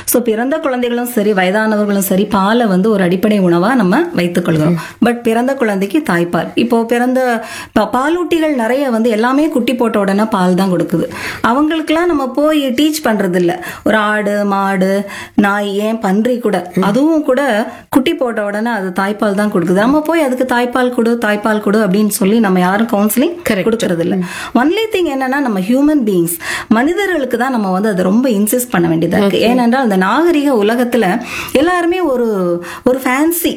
So பிறந்த குழந்தைகளும் சரி வயதானவர்களும் சரி பாலை வந்து ஒரு அடிப்படை உணவா நம்ம வைத்துக் கொள்கிறோம் பட் பிறந்த குழந்தைக்கு தாய்ப்பால் இப்போ பிறந்த ப- பாலூட்டிகள் நிறைய வந்து எல்லாமே குட்டி போட்ட உடனே பால் தான் கொடுக்குது அவங்களுக்குலாம் நம்ம போய் டீச் பண்றது இல்ல ஒரு ஆடு மாடு நாய் ஏன் பன்றி கூட அதுவும் கூட குட்டி போட்ட உடனே அது தாய்ப்பால் தான் கொடுக்குது நம்ம போய் அதுக்கு தாய்ப்பால் கொடு தாய்ப்பால் கொடு அப்படின்னு சொல்லி நம்ம யாரும் கவுன்சிலிங் Correct. கொடுக்கறது இல்ல ஒன்லி திங் என்னன்னா நம்ம ஹியூமன் பீயிங்ஸ் மனிதர்களுக்கு தான் நம்ம வந்து அதை ரொம்ப இன்சிஸ்ட் பண்ண வேண்டியதா இருக்கு ஏனென்றால் அந்த நாகரிக உலகத்துல எல்லாருமே ஒரு ஒரு ஃபேன்சி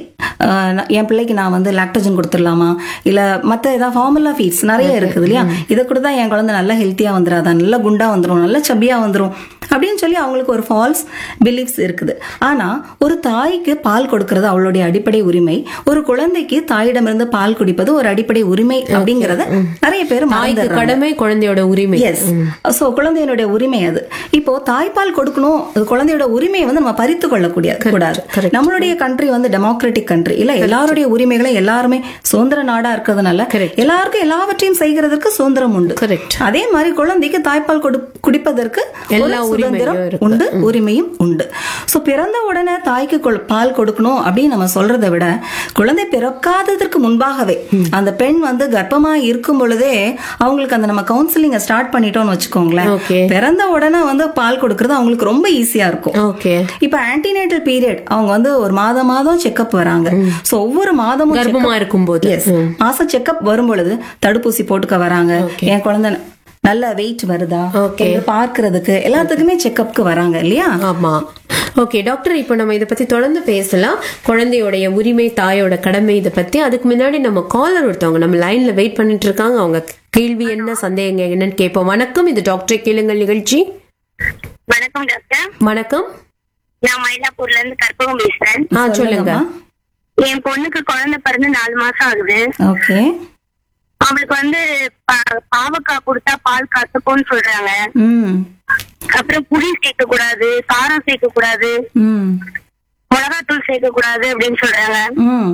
என் பிள்ளைக்கு நான் வந்து லாக்டோஜன் கொடுத்துடலாமா இல்ல மத்த ஏதாவது ஃபார்முலா ஃபீட்ஸ் நிறைய இருக்குது இல்லையா இதை கொடுத்தா என் குழந்தை நல்லா ஹெல்த்தியா வந்துடாதா நல்லா குண்டா வந்துரும் நல்லா சப்பியா வந்துரும் அப்படின்னு சொல்லி அவங்களுக்கு ஒரு ஃபால்ஸ் பிலீஃப்ஸ் இருக்குது ஆனா ஒரு தாய்க்கு பால் கொடுக்கிறது அவளுடைய அடிப்படை உரிமை ஒரு குழந்தைக்கு தாயிடமிருந்து பால் குடிப்பது ஒரு அடிப்படை உரிமை அப்படிங்கறத நிறைய பேர் தாய்க்கு மறந்துடுறாங்க கடமை குழந்தையோட உரிமை எஸ் சோ குழந்தையினுடைய உரிமை அது இப்போ தாய்ப்பால் கொடுக்கணும் அது குழந்தையோட உரிமையை வந்து நம்ம பறித்து கொள்ளக்கூடிய கூடாது correct. நம்மளுடைய கண்ட்ரி வந்து டெமோக்ராட்டிக் கண்ட்ரி இல்ல எல்லாருடைய உரிமைகளை எல்லாருமே சுதந்திர நாடா இருக்கிறதுனால Correct. எல்லாருக்கும் எல்லாவற்றையும் செய்கிறதுக்கு சுதந்திரம் உண்டு Correct. அதே மாதிரி குழந்தைக்கு தாய்ப்பால் கொடு- குடிப்பதற்கு ஒரு எல்லா உரிமையும் சுதந்திரம் இருக்கு. உண்டு உரிமையும் உண்டு சோ பிறந்த உடனே தாய்க்கு கொள்- பால் கொடுக்கணும் அப்படின்னு நம்ம சொல்றதை விட குழந்தை பிறக்காததற்கு முன்பாகவே அந்த பெண் வந்து கர்ப்பமா இருக்கும் பொழுதே அவங்களுக்கு அந்த நம்ம கவுன்சிலிங்க ஸ்டார்ட் பண்ணிட்டோம்னு வச்சுக்கோங்களேன் Okay. பிறந்த உடனே வந்து பால் கொடுக்கறது அவங்களுக்கு ரொம்ப ஈஸியா இருக்கும் ஓகே இப்ப ஆன்டினேட்டல் பீரியட் அவங்க வந்து ஒரு மாதம் மாதம் செக்அப் வராங்க சோ ஒவ்வொரு மாதமும் கர்ப்பமா இருக்கும்போது எஸ் மாசம் செக்அப் வரும் பொழுது தடுப்பூசி போட்டுக்க வராங்க என் குழந்தை நல்ல வெயிட் வருதா Okay. என்று பார்க்கிறதுக்கு எல்லாத்துக்குமே செக்அப்க்கு வராங்க இல்லையா ஆமா ஓகே டாக்டர் இப்போ நம்ம இதை பத்தி தொடர்ந்து பேசலாம் குழந்தையோடைய உரிமை தாயோட கடமை இதை பத்தி அதுக்கு முன்னாடி நம்ம காலர் ஒருத்தவங்க நம்ம லைன்ல வெயிட் பண்ணிட்டு இருக்காங்க அவங்க கேள்வி என்ன சந்தேகங்க என்னன்னு கேட்போம் வணக்கம் இது டாக்டர் கேளுங்கள் நிகழ்ச்சி வணக்கம் டாக்டர் வணக்கம் நான் மயிலாப்பூர்ல இருந்து கற்பகம் பேசுறேன் ஆ சொல்லுங்க என் பொண்ணுக்கு குழந்தை பிறந்து நாலு மாசம் ஆகுது ஓகே அவளுக்கு வந்து பா- பாவக்காய் கொடுத்தா பால் கசக்கும்னு சொல்றாங்க ம் அப்புறம் புளி சேர்க்க கூடாது காரம் சேர்க்க கூடாது ம் மிளகாத்தூள் சேர்க்க கூடாது அப்படின்னு சொல்றாங்க ம்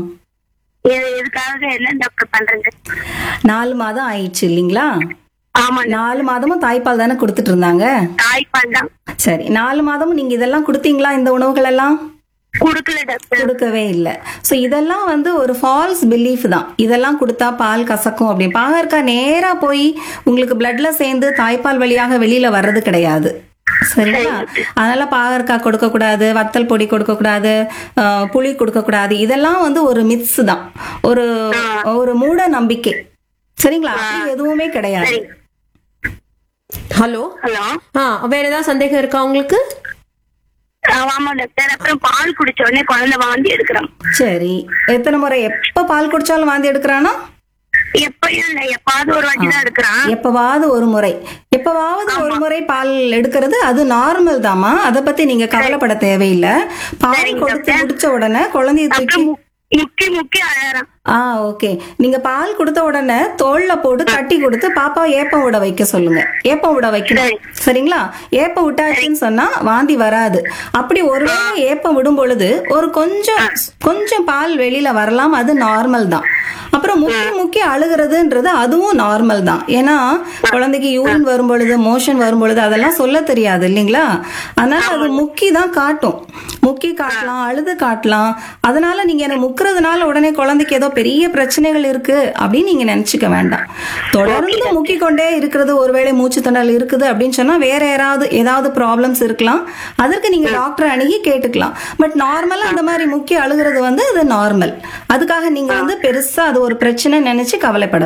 இது இதுக்காக என்ன டாக்டர் பண்றது நாலு மாதம் ஆயிடுச்சு இல்லைங்களா ஆமா நாலு மாதமும் தாய்ப்பால் தானே கொடுத்துட்டு இருந்தாங்க தாய்ப்பால் தான் சரி நாலு மாதமும் நீங்க இதெல்லாம் கொடுத்தீங்களா இந்த உணவுகள் எல்லாம் குடுக்கல டாக்டர் கொடுக்கவே இல்லை ஸோ இதெல்லாம் வந்து ஒரு ஃபால்ஸ் பிலீஃப் தான் இதெல்லாம் கொடுத்தா பால் கசக்கும் அப்படின்னு பாகற்காய் நேரா போய் உங்களுக்கு பிளட்ல சேர்ந்து தாய்ப்பால் வழியாக வெளியில வர்றது கிடையாது சரிங்களா அதனால பாகற்காய் கொடுக்க கூடாது வத்தல் பொடி கொடுக்க கூடாது அஹ், புளி கொடுக்க கூடாது இதெல்லாம் வந்து ஒரு மித்ஸ் தான் ஒரு ஒரு மூட நம்பிக்கை சரிங்களா அப்படி எதுவுமே கிடையாது ஹலோ ஹலோ ஆ வேற ஏதாவது சந்தேகம் இருக்கா உங்களுக்கு ஆமா டாக்டர் அப்புறம் பால் குடிச்ச உடனே குழந்தை வாந்தி எடுக்கிறோம் சரி எத்தனை முறை எப்ப பால் குடிச்சாலும் வாந்தி எடுக்கிறானா எப்பயும் இல்ல எப்பாவது ஒரு வாட்டி தான் எடுக்கிறான் எப்பவாவது ஒரு முறை எப்பவாவது ஒரு முறை பால் எடுக்கிறது அது நார்மல் தாமா அத பத்தி நீங்க கவலைப்பட தேவையில்லை பால் கொடுத்து முடிச்ச உடனே குழந்தைய தூக்கி அப்புறம் மு- முக்கி முக்கி அழறான் ஆ ஓகே நீங்க பால் கொடுத்த உடனே தோல்ல போட்டு கட்டி கொடுத்து பாப்பா ஏப்பம் விட வைக்க சொல்லுங்க ஏப்பம் விட வைக்கணும் சரிங்களா ஏப்பம் விட்டாச்சுன்னு சொன்னா வாந்தி வராது அப்படி ஒருவேளை ஏப்பம் விடும் பொழுது ஒரு கொஞ்சம் கொஞ்சம் பால் வெளியில வரலாம் அது நார்மல் தான் அப்புறம் முக்கி முக்கி அழுகிறதுன்றது அதுவும் நார்மல் தான் ஏன்னா குழந்தைக்கு யூரின் வரும் பொழுது மோஷன் வரும் பொழுது அதெல்லாம் சொல்ல தெரியாது இல்லைங்களா அதனால அது முக்கி தான் காட்டும் முக்கி காட்டலாம் அழுது காட்டலாம் அதனால நீங்க எனக்கு முக்கிறதுனால உடனே குழந்தைக்கு ஏதோ பெரிய பிரச்சனைகள் இருக்கு அப்படின்னு நீங்க நினைச்சுக்க வேண்டாம் தொடர்ந்து முக்கி கொண்டே இருக்கிறது ஒருவேளை மூச்சு திணறல் இருக்குது அப்படின்னு சொன்னா வேற யாராவது ஏதாவது ப்ராப்ளம்ஸ் இருக்கலாம் அதற்கு நீங்க டாக்டர் அணுகி கேட்டுக்கலாம் பட் நார்மலா அந்த மாதிரி முக்கி அழுகிறது வந்து அது நார்மல் அதுக்காக நீங்க வந்து பெருசா அது ஒரு பிரச்சனை நினைச்சு கவலைப்பட